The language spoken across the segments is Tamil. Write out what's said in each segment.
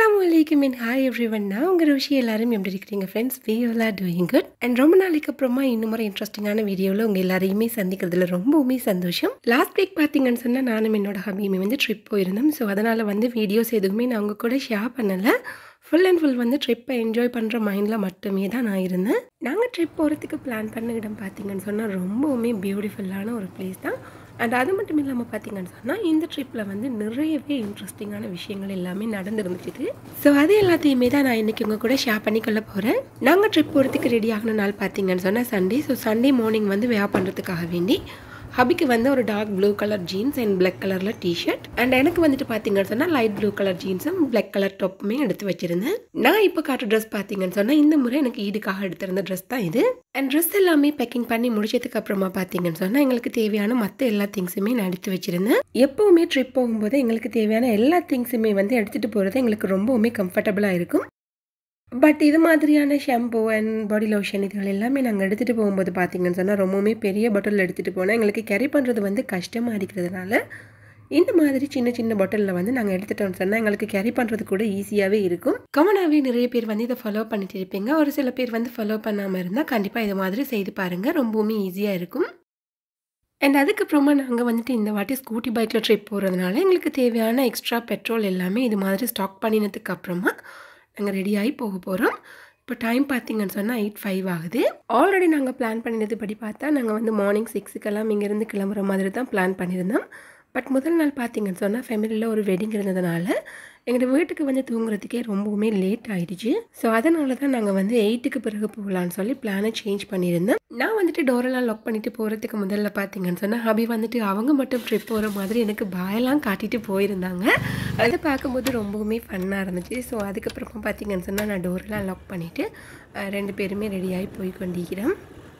அஸ்ஸலாமு அலைக்கும் அண்ட் ஹாய் எவ்ரி ஒன் நான் உங்கள் ருஷி எல்லாரும் எப்படி இருக்கிறீங்க friends we all are doing good and ரொம்ப நாளைக்கு அப்புறமா இன்னும் ஒரு இன்ட்ரெஸ்டிங்கான வீடியோவில் உங்கள் எல்லாரையுமே சந்திக்கிறதுல ரொம்பவுமே சந்தோஷம் லாஸ்ட் வீக் பார்த்தீங்கன்னு சொன்னால் நானும் என்னோட ஹபியுமே வந்து ட்ரிப் போயிருந்தோம் ஸோ அதனால் வந்து வீடியோஸ் எதுவுமே நான் உங்கள் கூட ஷேர் பண்ணலை ஃபுல் அண்ட் ஃபுல் வந்து ட்ரிப்பை என்ஜாய் பண்ணுற மைண்டில் மட்டுமே தான் நான் இருந்தேன் நாங்கள் ட்ரிப் போகிறதுக்கு பிளான் பண்ண இடம் பார்த்தீங்கன்னு சொன்னால் ரொம்பவுமே பியூட்டிஃபுல்லான ஒரு பிளேஸ் தான் அண்ட் அது மட்டும் இல்லாமல் பார்த்தீங்கன்னு சொன்னால் இந்த ட்ரிப்பில் வந்து நிறையவே இன்ட்ரெஸ்டிங்கான விஷயங்கள் எல்லாமே நடந்துருந்துச்சு ஸோ அது எல்லாத்தையுமே தான் நான் இன்றைக்கி உங்கள் கூட ஷேர் பண்ணிக்கொள்ள போகிறேன் நாங்கள் ட்ரிப் போகிறதுக்கு ரெடி ஆகின நாள் பார்த்தீங்கன்னு சொன்னால் சண்டே ஸோ சண்டே மார்னிங் வந்து வேர் பண்ணுறதுக்காக வேண்டி ஹபிக்கு வந்து ஒரு dark blue colour jeans and black கலரில் டிஷர்ட் அண்ட் எனக்கு வந்துட்டு பார்த்தீங்கன்னு சொன்னால் லைட் ப்ளூ கலர் ஜீன்ஸும் பிளாக் கலர் டாப்புமே எடுத்து வச்சிருந்தேன் நான் இப்போ காட்டுற ட்ரெஸ் பார்த்தீங்கன்னு சொன்னால் இந்த முறை எனக்கு ஈடுக்காக எடுத்திருந்த ட்ரெஸ் தான் இது அண்ட் ட்ரெஸ் எல்லாமே பேக்கிங் பண்ணி முடிச்சதுக்கு அப்புறமா பார்த்தீங்கன்னு சொன்னால் எங்களுக்கு தேவையான மற்ற எல்லா திங்ஸுமே நான் எடுத்து வச்சிருந்தேன் எப்போவுமே ட்ரிப் போகும்போது எங்களுக்கு தேவையான எல்லா திங்ஸுமே வந்து எடுத்துகிட்டு போகிறது எங்களுக்கு ரொம்பவுமே கம்ஃபர்டபுளாக இருக்கும் பட் இது மாதிரியான ஷாம்பு அண்ட் பாடி லோஷன் இதுகள் எல்லாமே நாங்கள் எடுத்துகிட்டு போகும்போது பார்த்தீங்கன்னு சொன்னால் ரொம்பவுமே பெரிய பாட்டில் எடுத்துகிட்டு போனால் எங்களுக்கு கேரி பண்ணுறது வந்து கஷ்டமாக இருக்கிறதுனால இந்த மாதிரி சின்ன சின்ன பாட்டிலில் வந்து நாங்கள் எடுத்துட்டோம்னு சொன்னால் எங்களுக்கு கேரி பண்ணுறது கூட ஈஸியாகவே இருக்கும் காமனாகவே நிறைய பேர் வந்து இதை ஃபாலோ பண்ணிட்டு இருப்பீங்க ஒரு சில பேர் வந்து ஃபாலோ பண்ணாமல் இருந்தால் கண்டிப்பாக இது மாதிரி செய்து பாருங்கள் ரொம்பவுமே ஈஸியாக இருக்கும் அண்ட் அதுக்கப்புறமா நாங்கள் வந்துட்டு இந்த வாட்டி ஸ்கூட்டி பைக்கில் ட்ரிப் போகிறதுனால எங்களுக்கு தேவையான எக்ஸ்ட்ரா பெட்ரோல் எல்லாமே இது மாதிரி ஸ்டாக் பண்ணினதுக்கு அப்புறமா நாங்கள் ரெடியாகி போக போகிறோம் இப்போ டைம் பார்த்தீங்கன்னு சொன்னால் எயிட் ஃபைவ் ஆகுது ஆல்ரெடி நாங்கள் பிளான் பண்ணினது படி பார்த்தா நாங்கள் வந்து மார்னிங் சிக்ஸுக்கெல்லாம் இங்கேருந்து கிளம்புற மாதிரி தான் பிளான் பண்ணியிருந்தோம் பட் முதல் நாள் பார்த்தீங்கன்னு சொன்னால் ஃபேமிலியில் ஒரு வெட்டிங் இருந்ததுனால எங்கள் வீட்டுக்கு வந்து தூங்குறதுக்கே ரொம்பவுமே லேட் ஆகிடுச்சு ஸோ அதனால தான் நாங்கள் வந்து எயிட்டுக்கு பிறகு போகலான்னு சொல்லி பிளானை சேஞ்ச் பண்ணியிருந்தேன் நான் வந்துட்டு டோரெல்லாம் லாக் பண்ணிட்டு போகிறதுக்கு முதல்ல பார்த்தீங்கன்னு சொன்னால் ஹபி வந்துட்டு அவங்க மட்டும் ட்ரிப் போகிற மாதிரி எனக்கு பாயெல்லாம் காட்டிட்டு போயிருந்தாங்க அதை பார்க்கும்போது ரொம்பவுமே ஃபன்னாக இருந்துச்சு ஸோ அதுக்கப்புறமா பார்த்தீங்கன்னு சொன்னால் நான் டோரெல்லாம் லாக் பண்ணிவிட்டு ரெண்டு பேருமே ரெடியாகி போய் கொண்டிருக்கிறேன்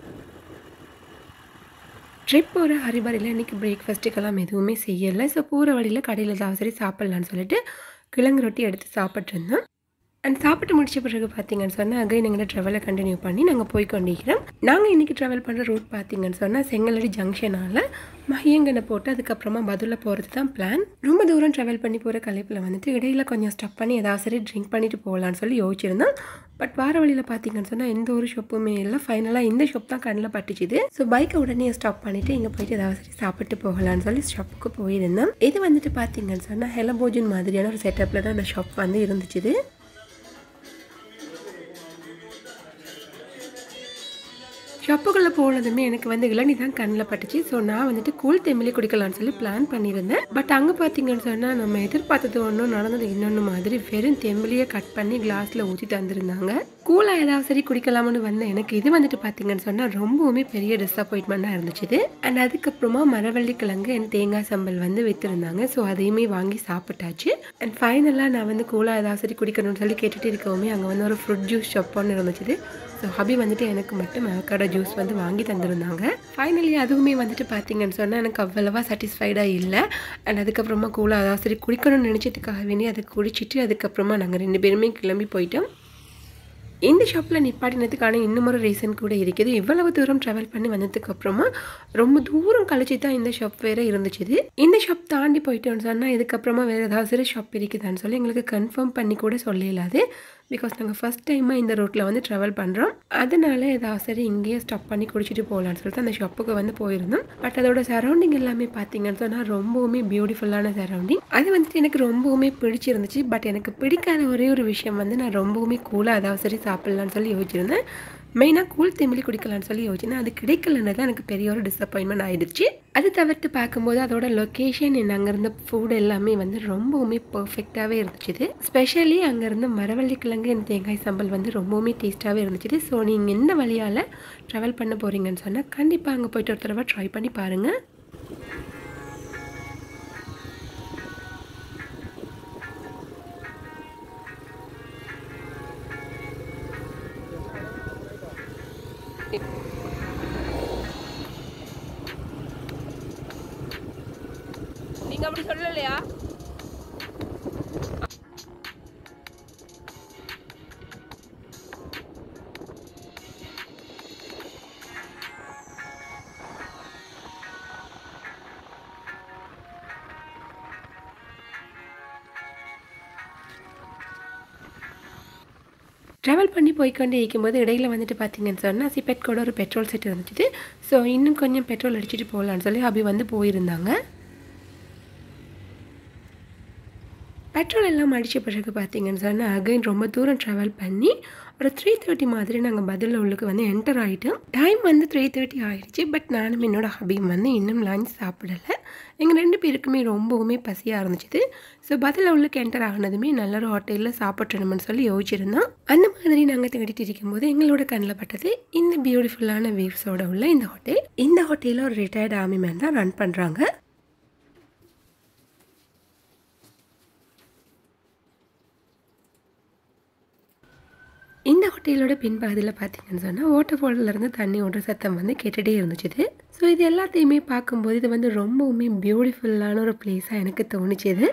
ட்ரிப் போகிற ஹரிபரியில் இன்றைக்கி பிரேக்ஃபாஸ்ட்டுக்கெல்லாம் எதுவுமே செய்யலை ஸோ போகிற வழியில் கடையில் ஏதாவது சரி சாப்பிட்லான்னு சொல்லிட்டு கிழங்கு ரொட்டி எடுத்து சாப்பிட்ருந்தோம் அண்ட் சாப்பிட்டு முடிச்ச பிறகு பார்த்தீங்கன்னு சொன்னால் அகைன் எங்களை ட்ராவலை கண்டினியூ பண்ணி நாங்கள் போய் கொண்டிருக்கிறோம் நாங்கள் இன்றைக்கி ட்ராவல் பண்ணுற ரூட் பார்த்தீங்கன்னு சொன்னால் செங்கலடி ஜங்ஷனால் மஹியங்கனை போட்டு அதுக்கப்புறமா பதிலில் போகிறது தான் பிளான் ரொம்ப தூரம் ட்ராவல் பண்ணி போகிற கலைப்பில் வந்துட்டு இடையில கொஞ்சம் ஸ்டப் பண்ணி ஏதாவது சரி ட்ரிங்க் பண்ணிட்டு போகலான்னு சொல்லி யோசிச்சிருந்தோம் பட் வார வழியில் பார்த்தீங்கன்னு சொன்னால் எந்த ஒரு ஷாப்புமே இல்லை ஃபைனலாக இந்த ஷாப் தான் கண்ணில் பட்டுச்சுது ஸோ பைக்கை உடனே ஸ்டாப் பண்ணிவிட்டு இங்கே போயிட்டு ஏதாவது சரி சாப்பிட்டு போகலான்னு சொல்லி ஷாப்புக்கு போயிருந்தோம் இது வந்துட்டு பார்த்தீங்கன்னு சொன்னால் ஹெலபோஜன் மாதிரியான ஒரு செட்டப்பில் தான் இந்த ஷாப் வந்து இருந்துச்சுது ஷாப்புக்குள்ளே போனதுமே எனக்கு வந்து இளநீ தான் கண்ணில் பட்டுச்சு ஸோ நான் வந்துட்டு கூழ் தெமிலி குடிக்கலாம்னு சொல்லி பிளான் பண்ணியிருந்தேன் பட் அங்கே பார்த்தீங்கன்னு சொன்னால் நம்ம எதிர்பார்த்தது ஒன்றும் நடந்தது இன்னொன்று மாதிரி வெறும் தெம்பிலியை கட் பண்ணி கிளாஸில் ஊற்றி தந்துருந்தாங்க கூலாக ஏதாவது சரி குடிக்கலாம்னு வந்தேன் எனக்கு இது வந்துட்டு பார்த்தீங்கன்னு சொன்னால் ரொம்பவுமே பெரிய டிஸப்பாயின்மெண்ட்டாக இருந்துச்சு அண்ட் அதுக்கப்புறமா மரவள்ளி கிழங்கு அண்ட் தேங்காய் சம்பல் வந்து விற்றுருந்தாங்க ஸோ அதையுமே வாங்கி சாப்பிட்டாச்சு அண்ட் ஃபைனலாக நான் வந்து கூலாக ஏதாவது சரி குடிக்கணும்னு சொல்லி கேட்டுட்டு இருக்கவுமே அங்கே வந்து ஒரு ஃப்ரூட் ஜூஸ் ஷாப் ஒன்று இருந்துச்சு ஸோ ஹபி வந்துட்டு எனக்கு மட்டும் அவக்காடோ ஜூஸ் வந்து வாங்கி தந்திருந்தாங்க ஃபைனலி அதுவுமே வந்துட்டு பார்த்தீங்கன்னு சொன்னால் எனக்கு அவ்வளவா சாட்டிஸ்ஃபைடாக இல்லை அண்ட் அதுக்கப்புறமா கூலாக அதாவது சரி குடிக்கணும்னு நினச்சதுக்காக வேண்டி அதை குடிச்சிட்டு அதுக்கப்புறமா நாங்கள் ரெண்டு பேருமே கிளம்பி போயிட்டோம் இந்த ஷாப்பில் நிப்பாட்டினதுக்கான இன்னும் ஒரு ரீசன் கூட இருக்குது இவ்வளவு தூரம் ட்ராவல் பண்ணி வந்ததுக்கு அப்புறமா ரொம்ப தூரம் கழிச்சு தான் இந்த ஷாப் வேறு இருந்துச்சு இந்த ஷாப் தாண்டி போயிட்டோன்னு சொன்னால் இதுக்கப்புறமா வேறு ஏதாவது சரி ஷாப் இருக்குதான்னு சொல்லி எங்களுக்கு கன்ஃபார்ம் பண்ணி கூட சொல்லிடலாது பிகாஸ் நாங்கள் ஃபஸ்ட் டைமாக இந்த ரோட்டில் வந்து ட்ராவல் பண்ணுறோம் அதனால ஏதாவது சரி இங்கேயே ஸ்டாப் பண்ணி குடிச்சிட்டு போகலான்னு சொல்லிட்டு அந்த ஷாப்புக்கு வந்து போயிருந்தோம் பட் அதோட சரௌண்டிங் எல்லாமே பார்த்தீங்கன்னு சொன்னால் ரொம்பவுமே பியூட்டிஃபுல்லான சரௌண்டிங் அது வந்துட்டு எனக்கு ரொம்பவுமே பிடிச்சிருந்துச்சு பட் எனக்கு பிடிக்காத ஒரே ஒரு விஷயம் வந்து நான் ரொம்பவுமே கூலாக அதாவது சரி சாப்பிட்லான்னு சொல்லி யோசிச்சிருந்தேன் மெயினாக கூழ் தெமிலி குடிக்கலாம்னு சொல்லி யோசிச்சேன் அது கிடைக்கலன்னு தான் எனக்கு பெரிய ஒரு டிசப்பாயின்மெண்ட் ஆயிடுச்சு அது தவிர்த்து பார்க்கும்போது அதோட லொக்கேஷன் என்ன அங்கேருந்த ஃபுட் எல்லாமே வந்து ரொம்பவுமே பர்ஃபெக்டாகவே இருந்துச்சு ஸ்பெஷலி அங்கேருந்து மரவள்ளி கிழங்கு என் தேங்காய் சம்பல் வந்து ரொம்பவுமே டேஸ்ட்டாகவே இருந்துச்சு ஸோ நீங்கள் எந்த வழியால் ட்ராவல் பண்ண போகிறீங்கன்னு சொன்னால் கண்டிப்பாக அங்கே போயிட்டு ஒரு தடவை ட்ரை பண்ணி பாருங்கள் நீங்க அப்படி சொல்லலையா ட்ராவல் பண்ணி போய்க்கொண்டே இருக்கும்போது இடையில வந்துட்டு பார்த்தீங்கன்னு சொன்னால் சிபெட் கூட ஒரு பெட்ரோல் செட் இருந்துச்சு ஸோ இன்னும் கொஞ்சம் பெட்ரோல் அடிச்சுட்டு போகலான்னு சொல்லி அபி வந்து போயிருந்தாங்க பெட்ரோல் எல்லாம் அடித்த பிறகு பார்த்தீங்கன்னு சொன்னால் அகைன் ரொம்ப தூரம் ட்ராவல் பண்ணி ஒரு த்ரீ தேர்ட்டி மாதிரி நாங்கள் பதில் உள்ளுக்கு வந்து என்டர் ஆகிட்டோம் டைம் வந்து த்ரீ தேர்ட்டி ஆகிடுச்சு பட் நானும் என்னோட ஹபியும் வந்து இன்னும் லஞ்ச் சாப்பிடலை எங்கள் ரெண்டு பேருக்குமே ரொம்பவுமே பசியாக இருந்துச்சு ஸோ பதில் உள்ளுக்கு என்டர் ஆகினதுமே நல்ல ஒரு ஹோட்டலில் சாப்பிட்றணும்னு சொல்லி யோசிச்சிருந்தோம் அந்த மாதிரி நாங்கள் தேடிட்டு இருக்கும்போது எங்களோட கண்ணில் பட்டது இந்த பியூட்டிஃபுல்லான வியூஸோட உள்ள இந்த ஹோட்டல் இந்த ஹோட்டலில் ஒரு ரிட்டையர்ட் ஆர்மி மேன் தான் ரன் பண்ணுறாங்க இந்த ஹோட்டலோட பின்பகுதியில் பார்த்தீங்கன்னு சொன்னால் வாட்டர் இருந்து தண்ணி ஓடுற சத்தம் வந்து கேட்டுகிட்டே இருந்துச்சு ஸோ இது எல்லாத்தையுமே பார்க்கும்போது இது வந்து ரொம்பவுமே பியூட்டிஃபுல்லான ஒரு பிளேஸாக எனக்கு தோணுச்சுது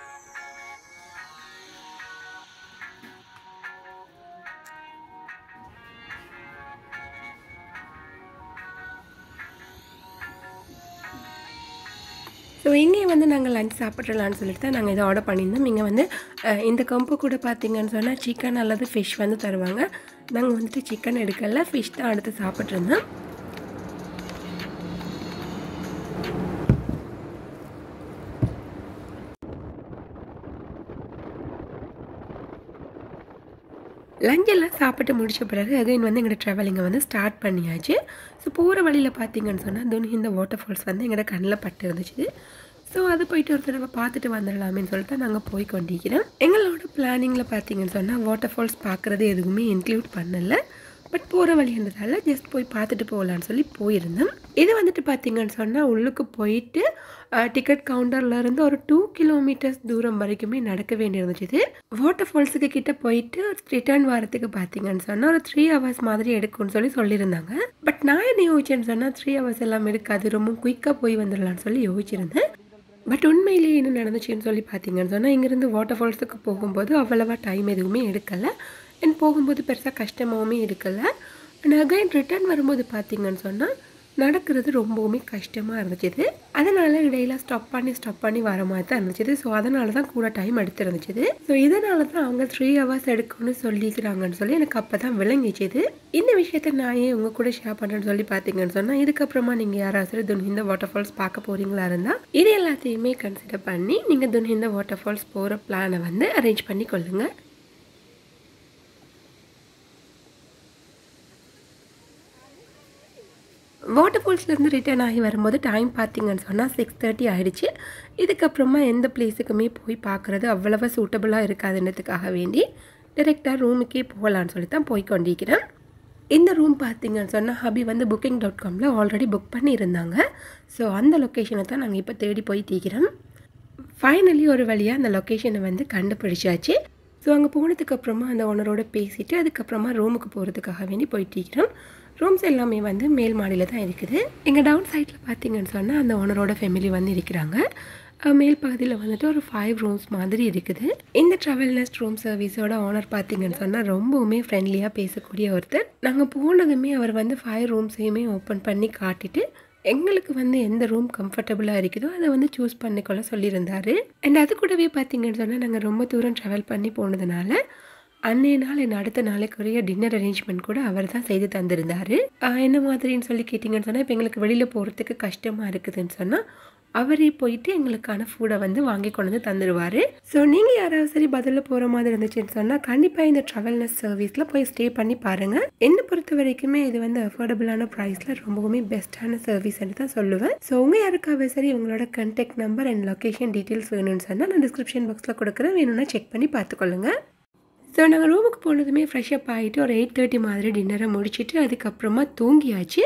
ஸோ இங்கே வந்து நாங்கள் லஞ்ச் சாப்பிட்றலான்னு சொல்லிட்டு தான் நாங்கள் இதை ஆர்டர் பண்ணியிருந்தோம் இங்கே வந்து அஹ், இந்த கம்பு கூட பார்த்தீங்கன்னு சொன்னால் சிக்கன் அல்லது ஃபிஷ் வந்து தருவாங்க நாங்கள் வந்துட்டு சிக்கன் எடுக்கல ஃபிஷ் தான் அடுத்து சாப்பிட்ருந்தோம் லஞ்ச் எல்லாம் சாப்பிட்டு முடிச்ச பிறகு அகைன் வந்து எங்களோட ட்ராவலிங்கை வந்து ஸ்டார்ட் பண்ணியாச்சு ஸோ போகிற வழியில் பார்த்தீங்கன்னு சொன்னால் துணி இந்த வாட்டர் ஃபால்ஸ் வந்து எங்களோட கண்ணில் பட்டு இருந்துச்சு ஸோ அது போயிட்டு ஒரு தடவை பார்த்துட்டு வந்துடலாமேன்னு சொல்லிட்டு நாங்கள் போய் கொண்டிருக்கிறோம் எங்களோட பிளானிங்கில் பார்த்தீங்கன்னு சொன்னால் வாட்டர் ஃபால்ஸ் பார்க்குறது எதுவுமே இன்க்ளூட் பண்ணலை பட் போகிற வழின்றதால ஜஸ்ட் போய் பார்த்துட்டு போகலான்னு சொல்லி போயிருந்தோம் இது வந்துட்டு பார்த்தீங்கன்னு சொன்னால் உள்ளுக்கு போயிட்டு டிக்கெட் கவுண்டர்லேருந்து ஒரு டூ கிலோமீட்டர்ஸ் தூரம் வரைக்குமே நடக்க வேண்டியிருந்துச்சு வாட்டர் ஃபால்ஸுக்கு கிட்ட போயிட்டு ரிட்டர்ன் வரத்துக்கு பார்த்தீங்கன்னு சொன்னால் ஒரு த்ரீ ஹவர்ஸ் மாதிரி எடுக்கும்னு சொல்லி சொல்லியிருந்தாங்க பட் நான் என்ன யோசிச்சேன்னு சொன்னால் த்ரீ ஹவர்ஸ் எல்லாம் எடுக்காது ரொம்ப குயிக்காக போய் வந்துடலான்னு சொல்லி யோசிச்சிருந்தேன் பட் உண்மையிலேயே என்ன நடந்துச்சுன்னு சொல்லி பார்த்தீங்கன்னு சொன்னால் இங்கேருந்து வாட்டர் ஃபால்ஸுக்கு போகும்போது அவ்வளவா டைம் எதுவுமே எடுக்கலை அண்ட் போகும்போது பெருசாக கஷ்டமாகவுமே இருக்கலை அண்ட் அகைன் ரிட்டர்ன் வரும்போது பார்த்தீங்கன்னு சொன்னால் நடக்கிறது ரொம்பவுமே கஷ்டமாக இருந்துச்சு அதனால் இடையில ஸ்டாப் பண்ணி ஸ்டாப் பண்ணி வர மாதிரி தான் இருந்துச்சு ஸோ அதனால தான் கூட டைம் எடுத்துருந்துச்சு ஸோ இதனால தான் அவங்க த்ரீ ஹவர்ஸ் எடுக்கணும்னு சொல்லிக்கிறாங்கன்னு சொல்லி எனக்கு அப்போ தான் விளங்கிச்சுது இந்த விஷயத்த நான் ஏன் உங்கள் கூட ஷேர் பண்ணுறேன்னு சொல்லி பார்த்தீங்கன்னு சொன்னால் இதுக்கப்புறமா நீங்கள் யாராவது துன்ஹிந்த வாட்டர் ஃபால்ஸ் பார்க்க போகிறீங்களா இருந்தால் இது எல்லாத்தையுமே கன்சிடர் பண்ணி நீங்கள் துன்ஹிந்த வாட்டர் ஃபால்ஸ் போகிற பிளானை வந்து அரேஞ்ச் பண்ணி கொள்ளுங்கள் வாட்டர் ஃபால்ஸ்லேருந்து ரிட்டர்ன் ஆகி வரும்போது டைம் பார்த்தீங்கன்னு சொன்னால் சிக்ஸ் தேர்ட்டி ஆகிடுச்சு இதுக்கப்புறமா எந்த பிளேஸுக்குமே போய் பார்க்குறது அவ்வளவா சூட்டபுளாக இருக்காதுன்றதுக்காக வேண்டி டிரெக்டாக ரூமுக்கே போகலான்னு சொல்லி தான் போய் கொண்டிருக்கிறேன் இந்த ரூம் பார்த்தீங்கன்னு சொன்னால் ஹபி வந்து புக்கிங் டாட் காமில் ஆல்ரெடி புக் பண்ணியிருந்தாங்க ஸோ அந்த லொக்கேஷனை தான் நாங்கள் இப்போ தேடி போய் தீக்கிறோம் ஃபைனலி ஒரு வழியாக அந்த லொக்கேஷனை வந்து கண்டுபிடிச்சாச்சு ஸோ அங்கே போனதுக்கு அப்புறமா அந்த ஓனரோட பேசிட்டு அதுக்கப்புறமா ரூமுக்கு போகிறதுக்காக வேண்டி போயிட்டு இருக்கிறோம் ரூம்ஸ் எல்லாமே வந்து மேல் மாடியில் தான் இருக்குது எங்கள் டவுன் சைடில் பார்த்தீங்கன்னு சொன்னால் அந்த ஓனரோட ஃபேமிலி வந்து இருக்கிறாங்க அஹ் மேல் பகுதியில் வந்துட்டு ஒரு ஃபைவ் ரூம்ஸ் மாதிரி இருக்குது இந்த ட்ராவல் நெஸ்ட் ரூம் சர்வீஸோட ஓனர் பார்த்தீங்கன்னு சொன்னால் ரொம்பவுமே ஃப்ரெண்ட்லியாக பேசக்கூடிய ஒருத்தர் நாங்கள் போனதுமே அவர் வந்து ஃபைவ் ரூம்ஸையுமே ஓப்பன் பண்ணி காட்டிட்டு எங்களுக்கு வந்து எந்த ரூம் கம்ஃபர்டபுளாக இருக்குதோ அதை வந்து சூஸ் பண்ணிக்கொள்ள சொல்லியிருந்தாரு அண்ட் அது கூடவே பார்த்தீங்கன்னு சொன்னால் நாங்கள் ரொம்ப தூரம் ட்ராவல் பண்ணி போனதுனால அன்னைய நாள் என் அடுத்த நாளைக்குரிய டின்னர் அரேஞ்ச்மெண்ட் கூட அவர் தான் செய்து தந்திருந்தாரு ஆஹ் என்ன மாதிரின்னு சொல்லி கேட்டிங்கன்னு சொன்னால் இப்போ எங்களுக்கு வெளியில் போகிறதுக்கு கஷ்டமாக இருக்குதுன்னு சொன்னால் அவரே போயிட்டு எங்களுக்கான ஃபுட்டை வந்து வாங்கி கொண்டு வந்து தந்துடுவார் ஸோ நீங்கள் யாராவது சரி பதிலில் போகிற மாதிரி இருந்துச்சுன்னு சொன்னால் கண்டிப்பாக இந்த ட்ராவல்னஸ் சர்வீஸில் போய் ஸ்டே பண்ணி பாருங்கள் என்னை பொறுத்த வரைக்குமே இது வந்து அஃபோர்டபுளான ப்ரைஸில் ரொம்பவுமே பெஸ்ட்டான சர்வீஸ்ன்னு தான் சொல்லுவேன் ஸோ உங்கள் யாருக்காவது சரி உங்களோட contact number and location details வேணும்னு சொன்னால் நான் டிஸ்கிரிப்ஷன் பாக்ஸில் கொடுக்குறேன் வேணும்னா செக் பண்ணி பார்த்துக்கொள்ளுங்க ஸோ நாங்கள் ரூமுக்கு போனதுமே ஃப்ரெஷ் அப் ஆகிட்டு ஒரு எயிட் தேர்ட்டி மாதிரி டின்னரை முடிச்சிட்டு அதுக்கப்புறமா தூங்கியாச்சு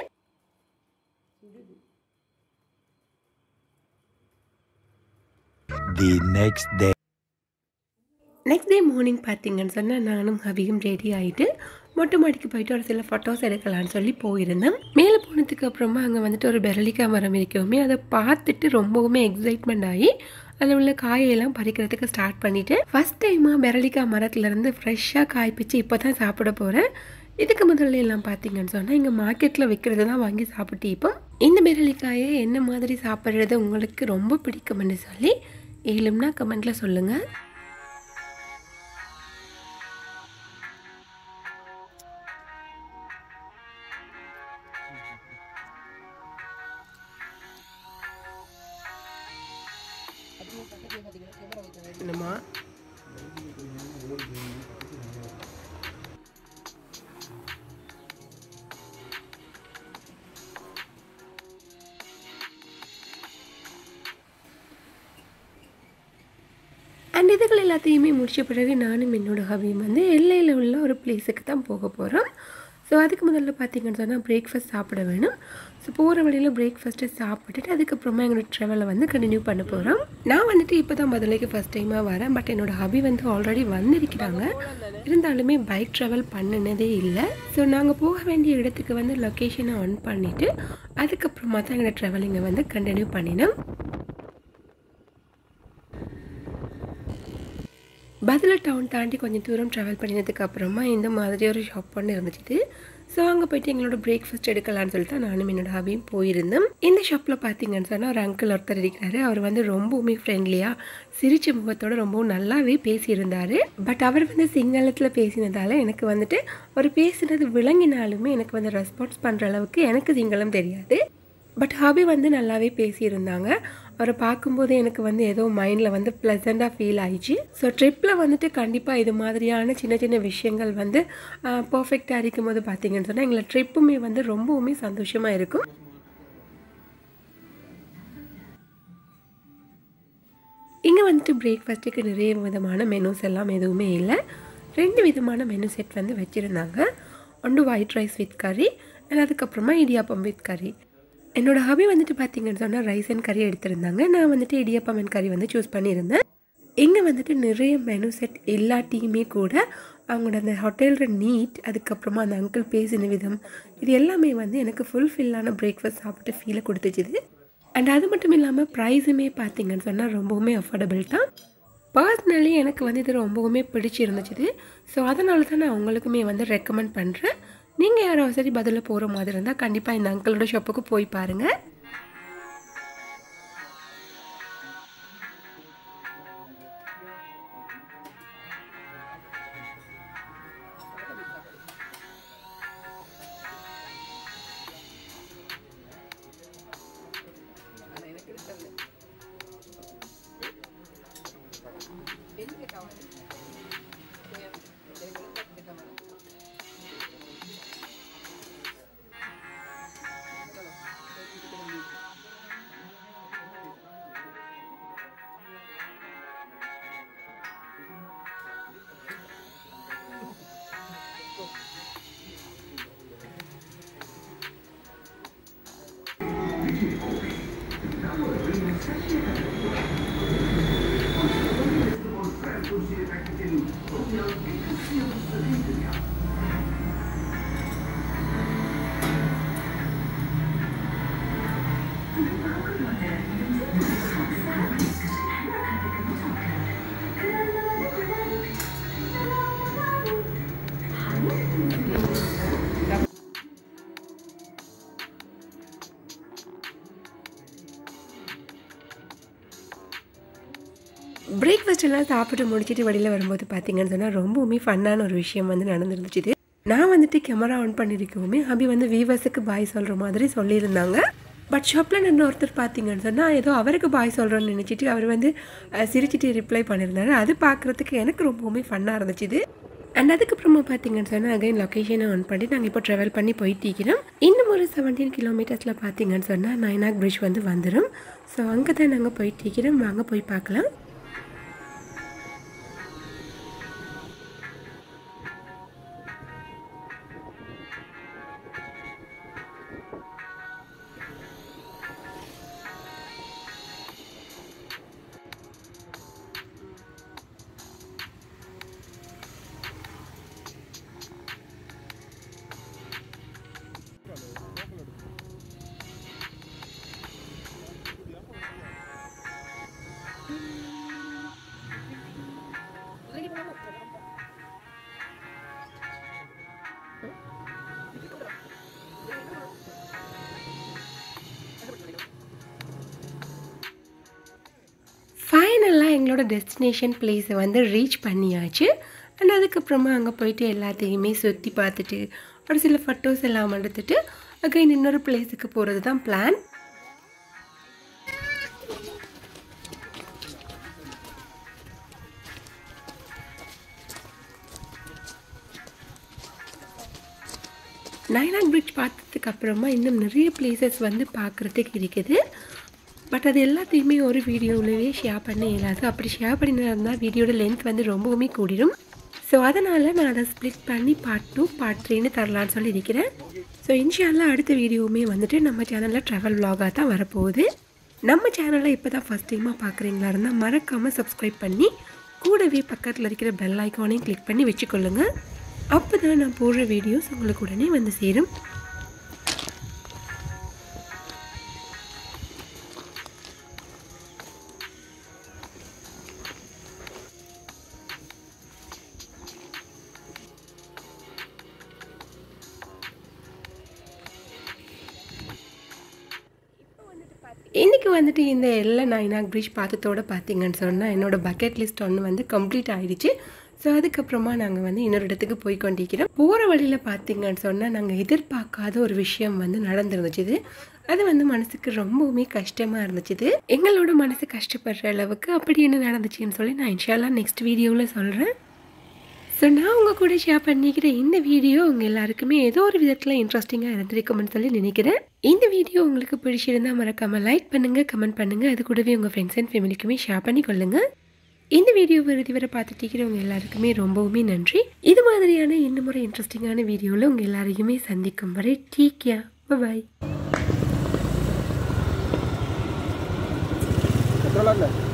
the next day. Next day morning பார்த்தீங்கன்னு சொன்னால் நானும் ஹவியும் ரெடி ஆகிட்டு மொட்டை மாடிக்கு போயிட்டு ஒரு சில ஃபோட்டோஸ் எடுக்கலாம்னு சொல்லி போயிருந்தேன் மேலே போனதுக்கு அப்புறமா அங்கே வந்துட்டு ஒரு பெரலிக்காய் மரம் இருக்கவுமே அதை பார்த்துட்டு ரொம்பவுமே எக்ஸைட்மெண்ட் ஆகி அதில் உள்ள காயெல்லாம் பறிக்கிறதுக்கு ஸ்டார்ட் பண்ணிவிட்டு ஃபஸ்ட் டைமாக பெரலிக்காய் மரத்துலேருந்து ஃப்ரெஷ்ஷாக காய் பிச்சு இப்போ தான் சாப்பிட போகிறேன் இதுக்கு முதல்ல எல்லாம் பார்த்தீங்கன்னு சொன்னால் இங்கே மார்க்கெட்டில் விற்கிறது தான் வாங்கி சாப்பிட்டு இப்போ இந்த பெரலிக்காயை என்ன மாதிரி சாப்பிட்றது உங்களுக்கு ரொம்ப பிடிக்கும்னு சொல்லி ஏழும்னா கமெண்ட்டில் சொல்லுங்கள் அண்ட் இதுகள் எல்லாத்தையுமே முடிச்ச பிறகு நானும் என்னோட ஹபியும் வந்து எல்லையில் உள்ள ஒரு பிளேஸுக்கு தான் போக போகிறோம் ஸோ அதுக்கு முதல்ல பார்த்தீங்கன்னு சொன்னால் பிரேக்ஃபாஸ்ட் சாப்பிட வேணும் ஸோ போகிற வழியில் பிரேக்ஃபாஸ்ட்டு சாப்பிட்டுட்டு அதுக்கப்புறமா எங்களோட ட்ராவலை வந்து கண்டினியூ பண்ண போகிறோம் நான் வந்துட்டு இப்போ தான் பதிலைக்கு ஃபஸ்ட் டைமாக வரேன் பட் என்னோட ஹபி வந்து ஆல்ரெடி வந்திருக்கிறாங்க இருந்தாலுமே பைக் ட்ராவல் பண்ணினதே இல்லை ஸோ நாங்கள் போக வேண்டிய இடத்துக்கு வந்து லொக்கேஷனை ஆன் பண்ணிவிட்டு அதுக்கப்புறமா தான் எங்களோட ட்ராவலிங்கை வந்து கண்டினியூ பண்ணினோம் பதில டவுன் தாண்டி கொஞ்சம் தூரம் ட்ராவல் பண்ணினதுக்கு அப்புறமா இந்த மாதிரி ஒரு ஷாப் ஒன்று இருந்துச்சு ஸோ அங்கே போயிட்டு எங்களோட பிரேக்ஃபாஸ்ட் எடுக்கலாம்னு சொல்லிட்டு தான் நானும் என்னோட ஹாபியும் போயிருந்தோம் இந்த ஷாப்பில் பார்த்தீங்கன்னு சொன்னால் ஒரு அங்கிள் ஒருத்தர் இருக்கிறாரு அவர் வந்து ரொம்பவுமே ஃப்ரெண்ட்லியாக சிரிச்ச முகத்தோட ரொம்பவும் நல்லாவே பேசியிருந்தார் பட் அவர் வந்து சிங்களத்தில் பேசினதால எனக்கு வந்துட்டு அவர் பேசினது விளங்கினாலுமே எனக்கு வந்து ரெஸ்பான்ஸ் பண்ணுற அளவுக்கு எனக்கு சிங்களம் தெரியாது பட் ஹாபி வந்து நல்லாவே பேசியிருந்தாங்க அவரை பார்க்கும்போது எனக்கு வந்து ஏதோ மைண்டில் வந்து ப்ளசண்ட்டாக ஃபீல் ஆயிடுச்சு ஸோ ட்ரிப்பில் வந்துட்டு கண்டிப்பாக இது மாதிரியான சின்ன சின்ன விஷயங்கள் வந்து பர்ஃபெக்டாக இருக்கும் போது பார்த்தீங்கன்னு சொன்னால் எங்களை ட்ரிப்புமே வந்து ரொம்பவுமே சந்தோஷமாக இருக்கும் இங்கே வந்துட்டு பிரேக்ஃபாஸ்ட்டுக்கு நிறைய விதமான மெனூஸ் எல்லாம் எதுவுமே இல்லை ரெண்டு விதமான மெனு செட் வந்து வச்சுருந்தாங்க ஒன்று white rice with curry and அதுக்கப்புறமா இடியாப்பம் வித் கறி என்னோட ஹாபி வந்துட்டு பார்த்தீங்கன்னு சொன்னால் ரைஸ் அண்ட் கறி எடுத்திருந்தாங்க நான் வந்துட்டு இடியாப்பம் அண்ட் கறி வந்து சூஸ் பண்ணியிருந்தேன் இங்கே வந்துட்டு நிறைய மெனு செட் எல்லாத்தையுமே கூட அவங்களோட அந்த ஹோட்டலோட நீட் அதுக்கப்புறமா அந்த அங்கிள் பேசின விதம் இது எல்லாமே வந்து எனக்கு ஃபுல்ஃபில்லான பிரேக்ஃபாஸ்ட் சாப்பிட்டு ஃபீலை கொடுத்துச்சுது அண்ட் அது மட்டும் இல்லாமல் ப்ரைஸுமே பார்த்தீங்கன்னு சொன்னால் ரொம்பவுமே அஃபோர்டபுள் தான் பர்சனலி எனக்கு வந்து இது ரொம்பவுமே பிடிச்சிருந்துச்சு ஸோ அதனால தான் நான் உங்களுக்குமே வந்து ரெக்கமெண்ட் பண்ணுறேன் நீங்கள் யாராவது சரி பதிலில் போகிற மாதிரி இருந்தால் கண்டிப்பாக இந்த அங்கிளோட ஷாப்புக்கு போய் பாருங்கள் பிரேக்ஃபாஸ்ட் எல்லாம் சாப்பிட்டு முடிச்சுட்டு வெளியில் வரும்போது பார்த்தீங்கன்னு சொன்னால் ரொம்பவுமே ஃபன்னான ஒரு விஷயம் வந்து நடந்துருந்துச்சு நான் வந்துட்டு கேமரா ஆன் பண்ணியிருக்கவுமே அபி வந்து வீவர்ஸுக்கு பாய் சொல்கிற மாதிரி சொல்லியிருந்தாங்க பட் ஷாப்பில் நின்று ஒருத்தர் பார்த்தீங்கன்னு சொன்னால் ஏதோ அவருக்கு பாய் சொல்கிறோன்னு நினச்சிட்டு அவர் வந்து அஹ், சிரிச்சிட்டு ரிப்ளை பண்ணியிருந்தாரு அது பார்க்குறதுக்கு எனக்கு ரொம்பவுமே ஃபன்னாக இருந்துச்சு அண்ட் அதுக்கப்புறமா பார்த்தீங்கன்னு சொன்னால் அகைன் லொக்கேஷனை ஆன் பண்ணி நாங்கள் இப்போ ட்ராவல் பண்ணி போயிட்டு இருக்கிறோம் இன்னும் ஒரு செவன்டீன் கிலோமீட்டர்ஸில் பார்த்தீங்கன்னு சொன்னால் நைனாக் பிரிட்ஜ் வந்து வந்துடும் ஸோ அங்கே தான் நாங்கள் போயிட்டு இருக்கிறோம் வாங்க போய் பார்க்கலாம் ஃபைனலாக எங்களோட டெஸ்டினேஷன் பிளேஸை வந்து ரீச் பண்ணியாச்சு அண்ட் அதுக்கப்புறமா அங்கே போயிட்டு எல்லாத்தையுமே சுற்றி பார்த்துட்டு ஒரு சில ஃபோட்டோஸ் எல்லாம் எடுத்துட்டு அகைன் இன்னொரு பிளேஸுக்கு போகிறது தான் பிளான் நைலாண்ட் பிரிட்ஜ் பார்த்ததுக்கு அப்புறமா இன்னும் நிறைய பிளேசஸ் வந்து பார்க்குறதுக்கு இருக்குது பட் அது எல்லாத்தையுமே ஒரு வீடியோவிலேயே ஷேர் பண்ண இயலாது அப்படி ஷேர் பண்ணினா வீடியோட லென்த் வந்து ரொம்பவுமே கூடிடும் ஸோ அதனால் நான் அதை ஸ்ப்ளிட் பண்ணி பார்ட் டூ பார்ட் த்ரீன்னு தரலான்னு சொல்லி இருக்கிறேன் ஸோ இன்ஷால்லாம் அடுத்த வீடியோவுமே வந்துட்டு நம்ம சேனலில் ட்ராவல் vlog-ஆ தான் வரப்போகுது நம்ம சேனலை இப்போ தான் ஃபஸ்ட் டைமாக பார்க்குறீங்களா இருந்தால் மறக்காமல் சப்ஸ்கிரைப் பண்ணி கூடவே பக்கத்தில் இருக்கிற பெல் ஐக்கானையும் கிளிக் பண்ணி வச்சுக்கொள்ளுங்க அப்போ தான் நான் போடுற வீடியோஸ் உங்களுக்கு உடனே வந்து சேரும் இன்றைக்கி வந்துட்டு இந்த எல்லா நைனாக் பிரிட்ஜ் பார்த்ததோட பார்த்தீங்கன்னு சொன்னால் என்னோட பக்கெட் லிஸ்ட் ஒன்று வந்து கம்ப்ளீட் ஆயிடுச்சு ஸோ அதுக்கப்புறமா நாங்கள் வந்து இன்னொரு இடத்துக்கு போய் கொண்டிருக்கிறோம் போகிற வழியில் பார்த்தீங்கன்னு சொன்னால் நாங்கள் எதிர்பார்க்காத ஒரு விஷயம் வந்து நடந்துருந்துச்சு அது வந்து மனசுக்கு ரொம்பவுமே கஷ்டமாக இருந்துச்சு எங்களோட மனசு கஷ்டப்படுற அளவுக்கு அப்படி என்ன நடந்துச்சுன்னு சொல்லி நான் இன்ஷால்லாம் நெக்ஸ்ட் வீடியோவில் சொல்கிறேன் ஸோ நான் உங்கள் கூட ஷேர் பண்ணிக்கிற இந்த வீடியோ உங்கள் எல்லாருக்குமே ஏதோ ஒரு விதத்தில் இன்ட்ரெஸ்டிங்காக இருந்திருக்கும்னு சொல்லி நினைக்கிறேன் இந்த வீடியோ உங்களுக்கு பிடிச்சிருந்தா மறக்காமல் லைக் பண்ணுங்கள் கமெண்ட் பண்ணுங்கள் அது கூடவே உங்கள் ஃப்ரெண்ட்ஸ் அண்ட் ஃபேமிலிக்குமே ஷேர் பண்ணி கொள்ளுங்கள் இந்த வீடியோ இறுதி வரை பார்த்துட்டு இருக்கிறவங்க எல்லாருக்குமே ரொம்பவுமே நன்றி இது மாதிரியான இன்னும் ஒரு இன்ட்ரெஸ்டிங்கான வீடியோவில் உங்கள் எல்லாரையுமே சந்திக்கும் வரை டீக்கியா பாய் Controlando.